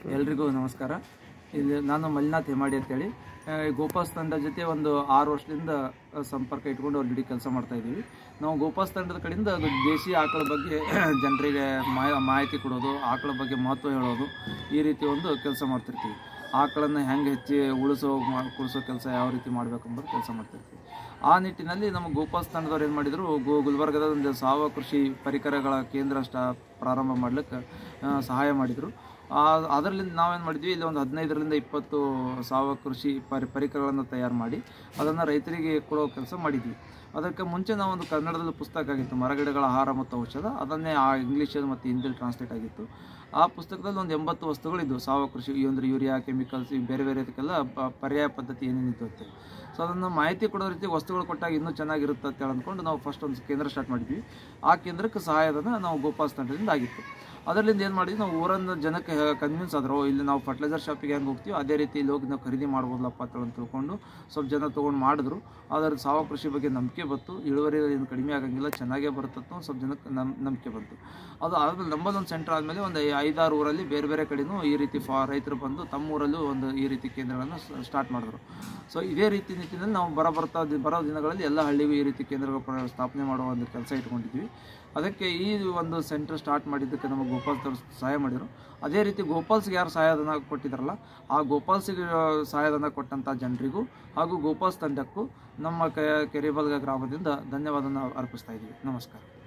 ಎಲ್ರಿಗೂ ನಮಸ್ಕಾರ ಇಲ್ಲಿ ನಾನು ಮಲ್ಲಿನಾಥ್ ಹೇಮಾಡಿ ಅಂತೇಳಿ ಆ, ಈ ಗೋಪಾಸ್ ತಂಡ ಜೊತೆ ಒಂದು ಆರು ವರ್ಷದಿಂದ ಆ, ಸಂಪರ್ಕ ಇಟ್ಕೊಂಡು ಆಲ್ರೆಡಿ ಕೆಲಸ ಮಾಡ್ತಾ ಇದ್ದೀವಿ ನಾವು ಗೋಪಾಸ್ ತಂಡದ ಕಡೆಯಿಂದ ಅದು ದೇಶಿ ಆಕಳ ಬಗ್ಗೆ ಜನರಿಗೆ ಮಾಹಿ- ಮಾಹಿತಿ ಕೊಡೋದು ಆಕಳ ಬಗ್ಗೆ ಮಹತ್ವ ಹೇಳೋದು ಈ ರೀತಿ ಒಂದು ಕೆಲಸ ಮಾಡ್ತಿರ್ತೀವಿ ಆಕಳನ್ನು ಹೆಂಗೆ ಹೆಚ್ಚಿ ಉಳಿಸೋ ಮಾ- ಕುಳಿಸೋ ಕೆಲಸ ಯಾವ ರೀತಿ ಮಾಡಬೇಕೆಂಬುದು ಕೆಲಸ ಮಾಡ್ತಿರ್ತೀವಿ ಆ ನಿಟ್ಟಿನಲ್ಲಿ ನಮ್ಮ ಗೋಪಾಸ್ ತಂಡದವ್ರು ಏನು ಮಾಡಿದರು ಗೋ ಗುಲ್ಬರ್ಗದ ಒಂದು ಸಾವಯವ ಕೃಷಿ ಪರಿಕರಗಳ ಕೇಂದ್ರ ಸ್ಟಾ ಪ್ರಾರಂಭ ಮಾಡ್ಲಿಕ್ಕೆ ಆ, ಸಹಾಯ ಮಾಡಿದರು ಅದರಲ್ಲಿಂದ ನಾವೇನು ಮಾಡಿದ್ವಿ ಇಲ್ಲಿ ಒಂದು ಹದಿನೈದರಿಂದ ಇಪ್ಪತ್ತು ಸಾವಯವ ಕೃಷಿ ಪರಿ ಪರಿಕರಗಳನ್ನು ತಯಾರು ಮಾಡಿ ಅದನ್ನು ರೈತರಿಗೆ ಕೊಡೋ ಕೆಲಸ ಮಾಡಿದ್ವಿ ಅದಕ್ಕೆ ಮುಂಚೆ ನಾವು ಒಂದು ಕನ್ನಡದಲ್ಲಿ ಪುಸ್ತಕ ಆಗಿತ್ತು ಮರಗಿಡಗಳ ಆಹಾರ ಮತ್ತು ಔಷಧ ಅದನ್ನೇ ಆ ಇಂಗ್ಲೀಷ್ ಮತ್ತು ಹಿಂದಿಲಿ ಟ್ರಾನ್ಸ್ಲೇಟ್ ಆಗಿತ್ತು ಆ ಪುಸ್ತಕದಲ್ಲಿ ಒಂದು ಎಂಬತ್ತು ವಸ್ತುಗಳಿದ್ವು ಸಾವಯವ ಕೃಷಿ ಈ ಒಂದು ಯೂರಿಯಾ ಕೆಮಿಕಲ್ಸ್ ಈ ಬೇರೆ ಬೇರೆ ಇದಕ್ಕೆಲ್ಲ ಪ- ಪರ್ಯಾಯ ಪದ್ಧತಿ ಏನೇನಿತ್ತು ಅಂತ ಸೊ ಅದನ್ನು ಮಾಹಿತಿ ಕೊಡೋ ರೀತಿ ವಸ್ತುಗಳು ಕೊಟ್ಟಾಗ ಇನ್ನೂ ಚೆನ್ನಾಗಿರುತ್ತೆ ಅಂತ ಹೇಳಿ ಅಂದ್ಕೊಂಡು ನಾವು ಫಸ್ಟ್ ಒಂದು ಕೇಂದ್ರ ಸ್ಟಾರ್ಟ್ ಮಾಡಿದ್ವಿ ಆ ಕೇಂದ್ರಕ್ಕೆ ಸಹಾಯಧನ ನಾವು ಗೋಪಾಲ್ ತಂಡದಿಂದ ಆಗಿತ್ತು ಅದರಿಂದ ಏನು ಮಾಡಿದ್ವಿ ನಾವು ಊರನ್ನ ಜನಕ್ಕೆ ಕನ್ವಿನ್ಸ್ ಆದ್ರು "ಓ, ಇಲ್ಲಿ ನಾವು ಫರ್ಟಿಲೈಸರ್ ಶಾಪಿಗೆ ಹೆಂಗೆ ಹೋಗ್ತೀವಿ ಅದೇ ರೀತಿ ಇಲ್ಲಿ ಹೋಗಿ ನಾವು ಖರೀದಿ ಮಾಡ್ಬೋದಲ್ಲಪ್ಪ ಅಂತ ಹೇಳಿ ತಿಳ್ಕೊಂಡು ಸ್ವಲ್ಪ ಜನ ತೊಗೊಂಡು ಮಾಡಿದ್ರು ಅದರ ಸಾವಯವ ಕೃಷಿ ಬಗ್ಗೆ ನಂಬಿಕೆ ಬಂತು ಇಳುವರಿ ಏನು ಕಡಿಮೆ ಆಗಂಗಿಲ್ಲ ಚೆನ್ನಾಗೇ ಬರುತ್ತೆ ಅಂತ ಒಂದು ಸ್ವಲ್ಪ ಜನಕ್ಕೆ ನಮ್ ನಂಬಿಕೆ ಬಂತು ಅದು ಆದ್ಮೇಲೆ ನಮ್ಮದೊಂದು ಸೆಂಟರ್ ಆದಮೇಲೆ ಒಂದು ಐದಾರು ಊರಲ್ಲಿ ಬೇರೆ ಬೇರೆ ಕಡೆನೂ ಈ ರೀತಿ ಫಾ ರೈತರು ಬಂದು ತಮ್ಮ ಊರಲ್ಲೂ ಒಂದು ಈ ರೀತಿ ಕೇಂದ್ರಗಳನ್ನು ಸ್ಟಾರ್ಟ್ ಮಾಡಿದ್ರು ಸೊ ಇದೇ ರೀತಿ ನಿಟ್ಟಿನಲ್ಲಿ ನಾವು ಬರ ಬರ್ತಾ ದಿ- ಬರೋ ದಿನಗಳಲ್ಲಿ ಎಲ್ಲ ಹಳ್ಳಿಗೂ ಈ ರೀತಿ ಕೇಂದ್ರಗಳ ಪ್ರ- ಸ್ಥಾಪನೆ ಮಾಡುವ ಒಂದು ಕೆಲಸ ಇಟ್ಕೊಂಡಿದ್ವಿ ಅದಕ್ಕೆ ಈ ಒಂದು ಸೆಂಟರ್ ಸ್ಟಾರ್ಟ್ ಮಾಡಿದ್ದಕ್ಕೆ ನಮ್ಮ ಗೋಪಾಲ್ಸ್ ಅವ್ರು ಸಹಾಯ ಮಾಡಿದರು ಅದೇ ರೀತಿ ಗೋಪಾಲ್ಸ್ಗೆ ಯಾರು ಸಹಾಯಧನ ಕೊಟ್ಟಿದ್ದಾರಲ್ಲ ಆ ಗೋಪಾಲ್ಸ್ಗೆ ಸಹಾಯಧನ ಕೊಟ್ಟಂಥ ಜನರಿಗೂ ಹಾಗೂ ಗೋಪಾಲ್ಸ್ ತಂಡಕ್ಕೂ ನಮ್ಮ ಕೆ ಕೆರೆಬಲ್ಗ ಗ್ರಾಮದಿಂದ ಧನ್ಯವಾದನ ಅರ್ಪಿಸ್ತಾ ಇದ್ದೀವಿ ನಮಸ್ಕಾರ